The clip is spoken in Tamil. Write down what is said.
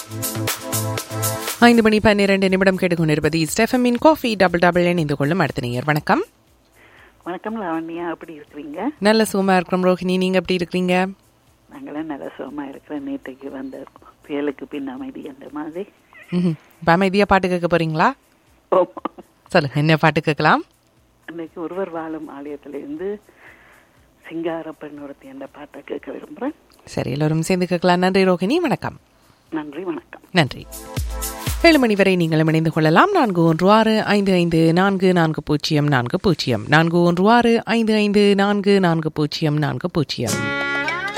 ஐந்து மணி பன்னிரண்டு நிமிடம் கேட்டுக்கொண்டிருப்பது ஸ்டெஃபமின் காஃபி டபுள் டபுள் இணைந்து கொள்ளும் அடுத்த நேயர் வணக்கம் வணக்கம் லாவண்யா எப்படி இருக்கிறீங்க நல்ல சுகமா இருக்கிறோம் ரோஹிணி நீங்க எப்படி இருக்கிறீங்க நாங்களாம் நல்ல சுகமா இருக்கிறேன் நேற்றைக்கு வந்த புயலுக்கு பின் அமைதி அந்த மாதிரி ம்ஹும். இப்ப அமைதியா பாட்டு கேட்க போறீங்களா ஆமா. சொல்லுங்க என்ன பாட்டு கேட்கலாம் அன்னைக்கு ஒருவர் வாழும் ஆலயத்திலிருந்து சிங்கார பெண் ஒருத்தி என்ற பாட்டை கேட்க விரும்புகிறேன் சரி எல்லோரும் சேர்ந்து கேட்கலாம் நன்றி ரோஹிணி வணக்கம் நன்றி வணக்கம் நன்றி ஏழு மணி வரை நீங்களும் இணைந்து கொள்ளலாம் நான்கு ஒன்று ஆறு ஐந்து ஐந்து நான்கு நான்கு பூஜ்ஜியம் நான்கு பூஜ்ஜியம் நான்கு ஒன்று ஆறு ஐந்து ஐந்து நான்கு நான்கு பூஜ்ஜியம் நான்கு பூஜ்ஜியம்